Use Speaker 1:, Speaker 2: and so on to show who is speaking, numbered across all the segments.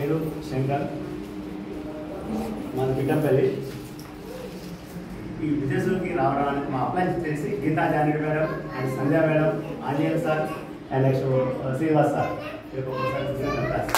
Speaker 1: పేరు శంకర్ మన బిడ్డపల్లి ఈ బిజినెస్లోకి రావడానికి మా అప్లైన్స్ చేసి Geeta Janaki madam and Sandhya madam Anjaneya sir and next Srinivas sir వీళ్ళకి ఒకసారి కృతజ్ఞతలు చెప్తాను.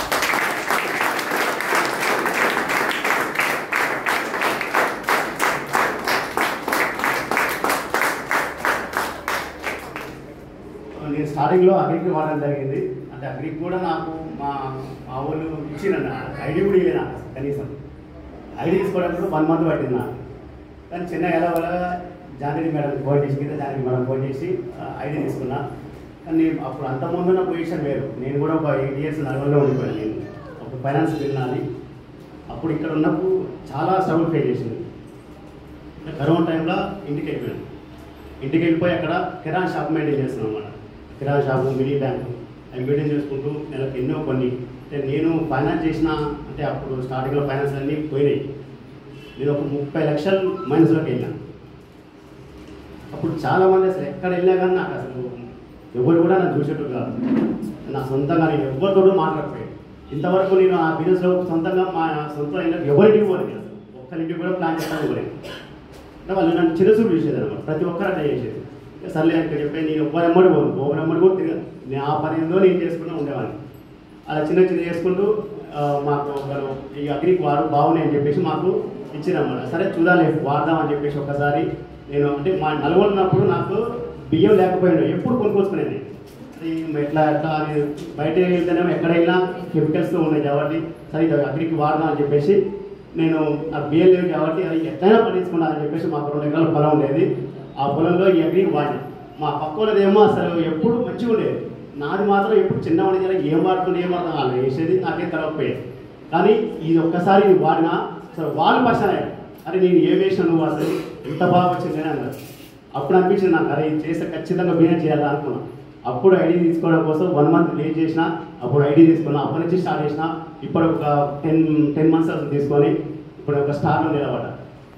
Speaker 1: నేను స్టార్టింగ్లో అగ్రికి వాడడం జరిగింది అంటే అగ్రికి కూడా నాకు మా మా వాళ్ళు ఇచ్చిందన్న ఐడి కూడా ఇవ్వలేదు నాకు కనీసం ఐడి తీసుకోవడానికి కూడా వన్ మంత్ పట్టింది నాకు కానీ చిన్న ఎలా వల్ల జానకి మేడం ఫోన్ చేసి గీత జానకి మేడం ఫోన్ చేసి ఐడి తీసుకున్నా కానీ అప్పుడు అంత ముందున్న పొజిషన్ వేరు నేను కూడా ఒక ఎయిట్ ఇయర్స్ నలభైలో ఉండిపోయాను నేను ఒక ఫైనాన్స్ వెళ్ళాలి అప్పుడు ఇక్కడ ఉన్నప్పుడు చాలా స్ట్రగుల్ ఫేస్ చేసింది కరోనా టైంలో ఇంటికి వెళ్ళిపోయాను ఇంటికి వెళ్ళిపోయి అక్కడ కిరాణా షాప్ మెయింటైన్ చేస్తున్నాం అన్నమాట కిరాణా షాపు మినీ బ్యాంక్ అవి మెయింటైన్ చేసుకుంటూ నెలకు ఎన్నో కొన్ని అంటే నేను ఫైనాన్స్ చేసిన అంటే అప్పుడు స్టార్టింగ్లో ఫైనాన్స్ అన్నీ పోయినాయి నేను ఒక ముప్పై లక్షలు మైనస్లోకి వెళ్ళాను అప్పుడు చాలామంది అసలు ఎక్కడ వెళ్ళినా కానీ నాకు అసలు ఎవరు కూడా నాకు చూసేట్టు కాదు నా సొంతంగా నేను ఎవరితోటూ మాట్లాడకపోయాను ఇంతవరకు నేను ఆ బిజినెస్లో సొంతంగా మా సొంత ఇళ్ళకి ఎవరికి పోలేదు నేను అసలు ఒక్కరింటికి కూడా ప్లాన్ చేస్తాను కూడా అంటే వాళ్ళు నన్ను చిరసూరు చూసేది అనమాట ప్రతి ఒక్కరు అట్లా చేసేది ఇక సర్లే అని చెప్పి నేను ఎవ్వరెమ్మడి పోను ఓవరెమ్మడి కూడా తిరగదు నేను ఆ పని ఏందో నేను చేసుకుంటూ ఉండేవాడిని అలా చిన్న చిన్న చేసుకుంటూ ఆ, మాకు ఒకరు ఈ అగ్రికి వారు బాగున్నాయి అని చెప్పేసి మాకు ఇచ్చిరన్నమాట సరే చూడాలి వాడదాం అని చెప్పేసి ఒకసారి నేను అంటే మా నల్గొండ ఉన్నప్పుడు నాకు బియ్యం లేకపోయిండు ఎప్పుడు కొనుక్కొచ్చుకునేది అది ఎట్లా ఎట్లా అని బయట వెళ్తేనేమో ఎక్కడైనా కెమికల్స్ ఉన్నాయి కాబట్టి సరే ఇది అగ్రికి వాడదాం అని చెప్పేసి నేను ఆ బియ్యం లేవు కాబట్టి అది ఎట్లయినా పండించుకున్నా అని చెప్పేసి మాకు రెండు ఎకరాల పొలం ఉండేది ఆ పొలంలో ఈ అగ్రికి వాడినా మా పక్కనదేమో అసలు ఎప్పుడు మంచిగా ఉండేది నాది మాత్రం ఎప్పుడు చిన్న వాడి ఏం వాడుతుంది ఏం వాడతాం వాళ్ళు వేసేది నాకేం తెలవకపోయేది కానీ ఇది ఒక్కసారి ఇది వాడినా అసలు వాళ్ళు పర్సన్ అయ్యారు అరే నేను ఏం వేసాను నువ్వు అసలు ఎంత బాగా వచ్చింది అని అన్నారు అప్పుడు అనిపించింది నాకు అరే ఇది చేస్తే ఖచ్చితంగా బిజినెస్ చేయాలి అనుకున్నా అప్పుడు ఐడి తీసుకోవడం కోసం వన్ మంత్ వెయిట్ చేసిన అప్పుడు ఐడి తీసుకున్నా అప్పటి నుంచి స్టార్ట్ చేసిన ఇప్పుడు ఒక టెన్ టెన్ మంత్స్ తీసుకొని ఇప్పుడు ఒక స్టార్లో నిలబడ్డా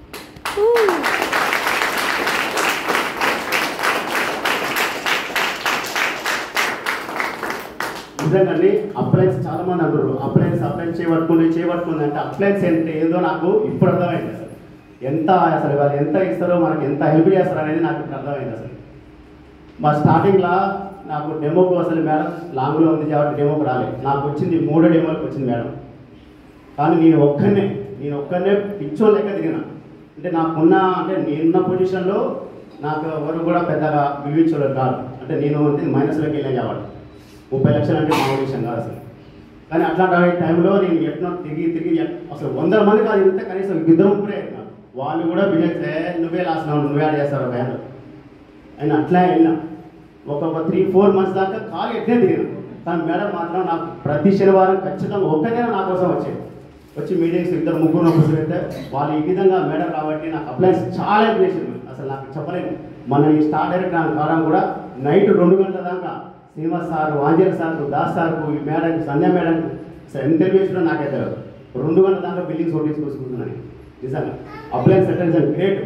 Speaker 1: నిజంగానే అప్లయన్స్ చాలా మంది అంటారు అప్లయన్స్ అప్లయన్స్ చేయబట్టుకుంది చేయబట్టుకుంది అంటే అప్లయన్స్ ఎంత ఏదో నాకు ఇప్పుడు అర్థమైంది అసలు ఎంత అసలు వాళ్ళు ఎంత ఇస్తారో మనకి ఎంత హెల్ప్ చేస్తారో అనేది నాకు ఇప్పుడు అర్థమైంది అసలు మా స్టార్టింగ్లో నాకు డెమోకు అసలు మేడం లాంగ్లో ఉంది కాబట్టి డెమోకి రాలేదు నాకు వచ్చింది మూడో డెమోకి వచ్చింది మేడం కానీ నేను ఒక్కనే నేను ఒక్కనే పిచ్చో లెక్క దిగిన అంటే నాకున్న అంటే నేనున్న పొజిషన్లో నాకు ఎవరు కూడా పెద్దగా వివించలేదు కాదు అంటే నేను అంటే మైనస్లోకి వెళ్ళాను కాబట్టి ముప్పై లక్షలు అంటే మామూలు విషయం కాదు అసలు కానీ అట్లాంటి టైంలో నేను ఎట్లా తిరిగి తిరిగి ఎట్- అసలు వందల మంది కాదు ఇంత కనీసం ఇద్దరు ముగ్గురే నాకు. వాళ్ళు కూడా బిజినెస్ "ఏ, నువ్వే లాస్తున్నావు నువ్వే యాడ్ చేస్తావు బ్యాండ్ అని అట్లా వెళ్ళినా ఒక త్రీ ఫోర్ మంత్స్ దాకా కాలు ఎట్లే తిరిగిన కానీ మేడం మాత్రం నాకు ప్రతి శనివారం ఖచ్చితంగా ఒక్కనే నా కోసం వచ్చేది వచ్చి మీటింగ్స్ ఇద్దరు ముగ్గురు నొప్పులు పెడితే వాళ్ళు ఈ విధంగా మేడం కాబట్టి నాకు అప్లయన్స్ చాలా హెల్ప్ చేసింది అసలు నాకు చెప్పలేను మన ఈ స్టార్ డైరెక్ట్ నాకు కావడం కూడా నైట్ రెండు గంటల దాకా శ్రీనివాస్ సార్ ఆంజనేయ సార్ దాస్ సార్కు ఈ మేడం సంధ్య మేడం అసలు ఎంత తెలియజేసినా నాకే తెలియదు రెండు గంటల దాకా బిల్డింగ్స్ నోటీస్ చూసుకుంటున్నాను నిజంగా అప్లయన్స్ అటెన్షన్ గ్రేట్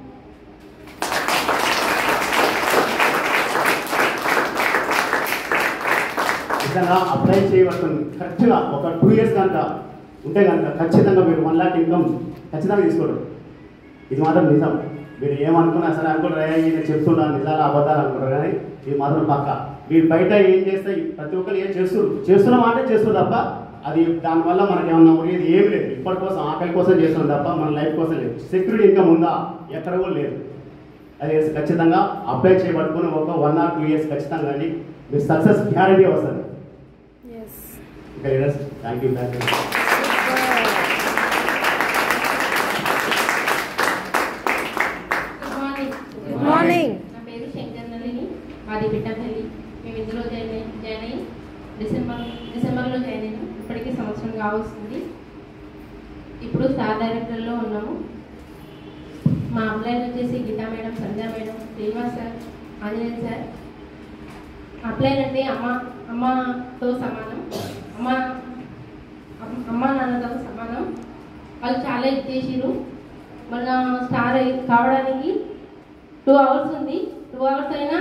Speaker 1: నిజంగా అప్లై చేయవలసింది ఖచ్చితంగా ఒక టూ ఇయర్స్ కనుక ఉంటే కనుక ఖచ్చితంగా మీరు వన్ లాక్ ఇన్కమ్ ఖచ్చితంగా తీసుకోవడం ఇది మాత్రం నిజం మీరు ఏమనుకున్నా సరే అనుకుంటారు "ఏ, ఈయన చెప్తున్నా నిజాలు అబద్ధాలు అనుకుంటారు కానీ ఇది మాత్రం పక్క మీరు బయట ఏం చేస్తే ప్రతి ఒక్కరు ఏం చేస్తారు చేస్తున్నాం అంటే చేస్తారు తప్ప అది దానివల్ల మనకి ఏమన్నా ఉండేది ఏమి లేదు ఇప్పటి కోసం ఆకలి కోసం చేస్తున్నాం తప్ప మన లైఫ్ కోసం లేదు సెక్యూరిటీ ఇన్కమ్ ఉందా ఎక్కడ కూడా లేదు అది ఖచ్చితంగా అప్లై చేయబట్టుకుని ఒక వన్ ఆర్ టూ ఇయర్స్ ఖచ్చితంగా అండి మీరు సక్సెస్ గ్యారంటీ వస్తుంది
Speaker 2: ఎస్
Speaker 1: ఇంకా thank you thank you
Speaker 3: good morning
Speaker 2: good morning
Speaker 3: నా పేరు శంకర్ నళిని మాది బిడ్డపల్లి మేము ఇందులో జాయిన్ అయ్యి జాయిన్ అయ్యి డిసెంబర్ డిసెంబర్లో జాయిన్ అయినాం ఇప్పటికీ సంవత్సరం కావస్తుంది ఇప్పుడు స్టార్ డైరెక్టర్లో ఉన్నాము మా అప్లైన్ వచ్చేసి Geeta madam Sandhya madam Srinivas sir Anjaneya sir upline అంటే అమ్మ అమ్మతో సమానం అమ్మ అమ్మ- అమ్మ నాన్నతో సమానం వాళ్ళు చాలా ఇది చేసిరు మన స్టార్ అయి- కావడానికి టూ అవర్స్ ఉంది టూ అవర్స్ అయినా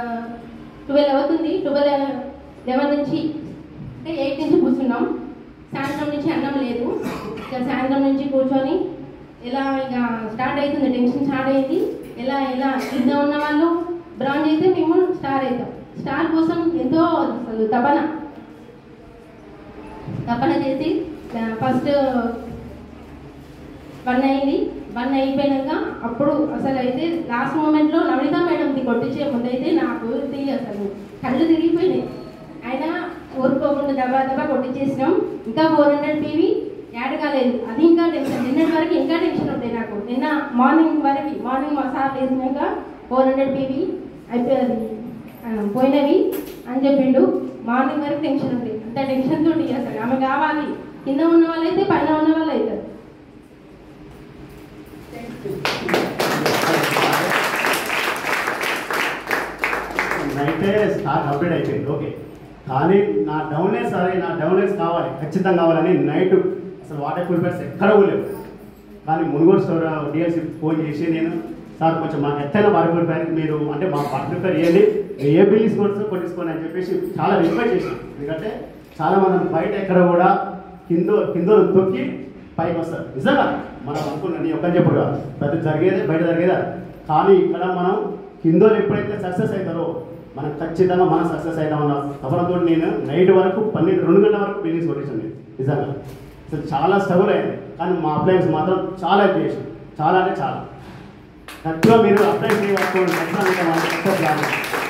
Speaker 3: ట్వెల్వ్ అవుతుంది ట్వెల్వ్ లెవెన్ నుంచి అంటే ఎయిట్ నుంచి కూర్చున్నాం సాయంత్రం నుంచి అన్నం లేదు ఇక సాయంత్రం నుంచి కూర్చొని ఎలా ఇక స్టార్ట్ అవుతుంది టెన్షన్ స్టార్ట్ అయింది ఎలా ఎలా కింద ఉన్న వాళ్ళు బ్రౌన్ చేస్తే మేము స్టార్ అవుతాం స్టార్ కోసం ఎంతో అసలు తపన తపన చేసి ఫస్ట్ వన్ అయింది వన్ అయిపోయినాక అప్పుడు అసలు అయితే లాస్ట్ మూమెంట్లో నవనిత మేడంకి కొట్టించే ముందైతే నాకు తిరిగి అసలు కళ్ళు తిరిగిపోయినాయి అయినా ఊరుకోకుండా దబా దబా కొట్టించేసినాం ఇంకా ఫోర్ హండ్రెడ్ పీవీ యాడ్ కాలేదు అది ఇంకా టెన్షన్ నిన్నటి వరకు ఇంకా టెన్షన్ ఉంటాయి నాకు నిన్న మార్నింగ్ వరకు మార్నింగ్ మా సార్ వేసినాక ఫోర్ హండ్రెడ్ పీవీ అయిపోయింది ఆ, పోయినవి అని చెప్పిండు మార్నింగ్ వరకు టెన్షన్ ఉంది అంత టెన్షన్ తోటి అసలు ఆమె కావాలి కింద ఉన్న వాళ్ళైతే పైన ఉన్న వాళ్ళు అవుతారు
Speaker 1: అయితే స్టార్ కంప్లీట్ అయిపోయింది ఓకే కానీ నా డౌన్లెస్ సరే నా డౌన్లెస్ కావాలి ఖచ్చితంగా కావాలని నైట్ అసలు వాటర్ ప్యూరిఫైర్స్ ఎక్కడ లేవు కానీ మునుగోడు స్టోర్ డిఎల్సి ఫోన్ చేసి నేను సార్ కొంచెం మాకు ఎత్తైన వాటర్ ప్యూరిఫైర్ మీరు అంటే మా వాటర్ ప్యూరిఫైర్ ఇవ్వండి ఏ బిల్ తీసుకోవచ్చు కొట్టించుకోండి అని చెప్పేసి చాలా రిక్వెస్ట్ చేసాం ఎందుకంటే చాలా మంది బయట ఎక్కడ కూడా కింద కింద తొక్కి పైకి వస్తారు నిజంగా మనం అనుకున్న నీ ఒక్కని చెప్పుడు కాదు ప్రతి జరిగేదే బయట జరిగేదా కానీ ఇక్కడ మనం కింద ఎప్పుడైతే సక్సెస్ అవుతారో మనం ఖచ్చితంగా మనం సక్సెస్ అవుతామన్న తపనతో నేను నైట్ వరకు పన్నెండు రెండు గంటల వరకు బిజినెస్ కొట్టేసాను నిజంగా అసలు చాలా స్ట్రగుల్ అయింది కానీ మా అప్లయన్స్ మాత్రం చాలా హెల్ప్ చేసాం చాలా అంటే చాలా కరెక్ట్గా మీరు అప్లై చేయవచ్చు ఖచ్చితంగా మనకి ఎక్కువ ప్లాన్